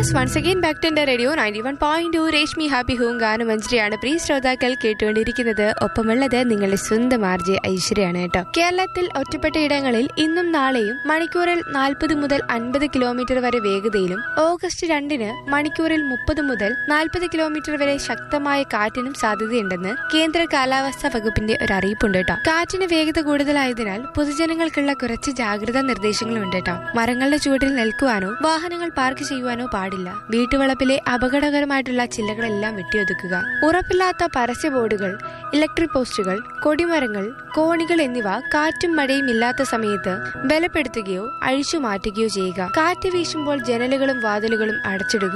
Yes once again back to എന്റെ radio ninety one point two Reshmi happy home ഗാനം മഞ്ജരിയാണ് പ്രിയ ശ്രോതാക്കൾ കേട്ടുകൊണ്ടിരിക്കുന്നത് ഒപ്പമുള്ളത് നിങ്ങളുടെ സ്വന്തം ആർജെ ഐശ്വര്യാണ് കേട്ടോ കേരളത്തിൽ ഒറ്റപ്പെട്ട ഇടങ്ങളിൽ ഇന്നും നാളെയും മണിക്കൂറിൽ നാൽപ്പത് മുതൽ അൻപത് കിലോമീറ്റർ വരെ വേഗതയിലും ഓഗസ്റ്റ് രണ്ടിന് മണിക്കൂറിൽ മുപ്പത് മുതൽ നാൽപ്പത് കിലോമീറ്റർ വരെ ശക്തമായ കാറ്റിനും സാധ്യതയുണ്ടെന്ന് കേന്ദ്ര കാലാവസ്ഥാ വകുപ്പിന്റെ ഒരു അറിയിപ്പുണ്ട് കേട്ടോ കാറ്റിന് വേഗത കൂടുതലായതിനാൽ പൊതുജനങ്ങൾക്കുള്ള കുറച്ച് ജാഗ്രതാ നിർദ്ദേശങ്ങളുണ്ട് കേട്ടോ മരങ്ങളുടെ ചുവട്ടിൽ നിൽക്കുവാനോ വാഹനങ്ങൾ പാർക്ക് ചെയ്യുവാനോ പാടില്ല വീട്ടുവളപ്പിലെ അപകടകരമായിട്ടുള്ള ചില്ലകളെല്ലാം വെട്ടിയൊതുക്കുക ഉറപ്പില്ലാത്ത പരസ്യ ബോർഡുകൾ ഇലക്ട്രിക് പോസ്റ്റുകൾ കൊടിമരങ്ങൾ കോണികൾ എന്നിവ കാറ്റും മഴയും ഇല്ലാത്ത സമയത്ത് ബലപ്പെടുത്തുകയോ അഴിച്ചു മാറ്റുകയോ ചെയ്യുക കാറ്റ് വീശുമ്പോൾ ജനലുകളും വാതിലുകളും അടച്ചിടുക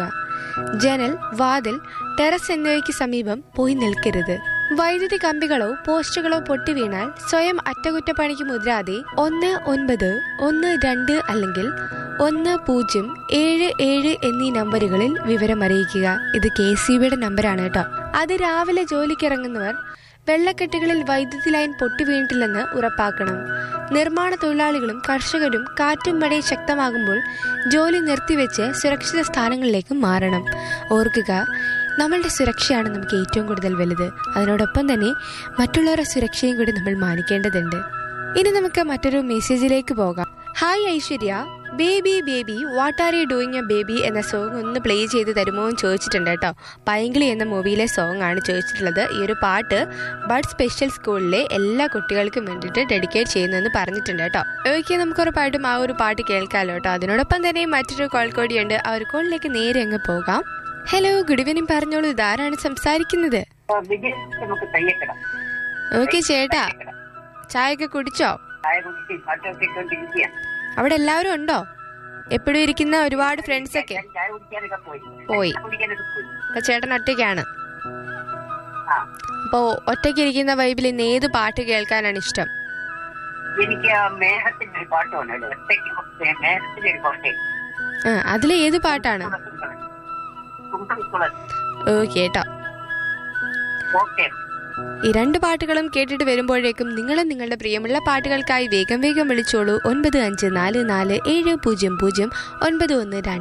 ജനൽ വാതിൽ ടെറസ് എന്നിവയ്ക്ക് സമീപം പോയി നിൽക്കരുത് വൈദ്യുതി കമ്പികളോ പോസ്റ്റുകളോ പൊട്ടി വീണാൽ സ്വയം അറ്റകുറ്റപ്പണിക്ക് മുതിരാതെ ഒന്ന് ഒൻപത് ഒന്ന് രണ്ട് അല്ലെങ്കിൽ ഒന്ന് പൂജ്യം ഏഴ് ഏഴ് എന്നീ നമ്പറുകളിൽ വിവരം അറിയിക്കുക ഇത് കെ സി ബിയുടെ നമ്പറാണ് കേട്ടോ അത് രാവിലെ ജോലിക്കിറങ്ങുന്നവർ വെള്ളക്കെട്ടുകളിൽ വൈദ്യുതി ലൈൻ പൊട്ടി വീണിട്ടില്ലെന്ന് ഉറപ്പാക്കണം നിർമ്മാണ തൊഴിലാളികളും കർഷകരും കാറ്റും മഴയും ശക്തമാകുമ്പോൾ ജോലി നിർത്തിവെച്ച് സുരക്ഷിത സ്ഥാനങ്ങളിലേക്ക് മാറണം ഓർക്കുക നമ്മളുടെ സുരക്ഷയാണ് നമുക്ക് ഏറ്റവും കൂടുതൽ വലുത് അതിനോടൊപ്പം തന്നെ മറ്റുള്ളവരുടെ സുരക്ഷയും കൂടി നമ്മൾ മാനിക്കേണ്ടതുണ്ട് ഇനി നമുക്ക് മറ്റൊരു മെസ്സേജിലേക്ക് പോകാം hi Aishwarya baby baby what are you doing a baby എന്ന സോങ് ഒന്ന് പ്ലേ ചെയ്ത് തരുമോ എന്ന് ചോദിച്ചിട്ടുണ്ട് കേട്ടോ പൈങ്കിളി എന്ന മൂവിയിലെ സോങ് ആണ് ചോദിച്ചിട്ടുള്ളത് ഈ ഒരു പാട്ട് ബഡ് സ്പെഷ്യൽ സ്കൂളിലെ എല്ലാ കുട്ടികൾക്കും വേണ്ടിയിട്ട് ഡെഡിക്കേറ്റ് ചെയ്യുന്നെന്ന് പറഞ്ഞിട്ടുണ്ട് കേട്ടോ ഓക്കെ നമുക്ക് ഉറപ്പായിട്ടും ആ ഒരു പാട്ട് കേൾക്കാമല്ലോ കേട്ടോ അതിനോടൊപ്പം തന്നെ മറ്റൊരു കോൾ കൂടിയുണ്ട് ആ ഒരു കോളിലേക്ക് നേരെ അങ്ങ് പോകാം ഹലോ ഗുഡ് ഈവനിങ് പറഞ്ഞോളൂ ഇതാരാണ് സംസാരിക്കുന്നത് വിജയ് നമുക്ക് തയ്യക്കണം ഓക്കെ ചേട്ടാ ചായയൊക്കെ കുടിച്ചോ ചായ കുടിച്ച് പാട്ടൊക്കെ ഇട്ടോണ്ടിരിക്കുക അവിടെ എല്ലാവരും ഉണ്ടോ എപ്പോഴും ഇരിക്കുന്ന ഒരുപാട് ഫ്രണ്ട്സ് ഒക്കെ ഞാൻ ചായ കുടിക്കാനൊക്കെ പോയി പോയി. ചായ കുടിക്കാനൊക്കെ പോയി അപ്പൊ ചേട്ടൻ ഒറ്റയ്ക്കാണ് ആ അപ്പോ ഒറ്റയ്ക്ക് ഇരിക്കുന്ന വൈബിൽ ഇന്ന് ഏത് പാട്ട് കേൾക്കാനാണ് ഇഷ്ടം എനിക്ക് ആ മേഘത്തിന്റെ ഒരു പാട്ട് വന്നത് ഒറ്റയ്ക്ക് മേഘത്തിന്റെ ഒരു പാട്ടേ ആ അതിലെ ഏത് പാട്ടാണ് ഓ കേട്ടോ ഓക്കെ ഈ രണ്ട് പാട്ടുകളും കേട്ടിട്ട് വരുമ്പോഴേക്കും നിങ്ങളും നിങ്ങളുടെ പ്രിയമുള്ള പാട്ടുകൾക്കായി വേഗം വേഗം വിളിച്ചോളൂ ഒൻപത് അഞ്ച് നാല് നാല് ഏഴ് പൂജ്യം പൂജ്യം ഒൻപത് ഒന്ന് രണ്ട്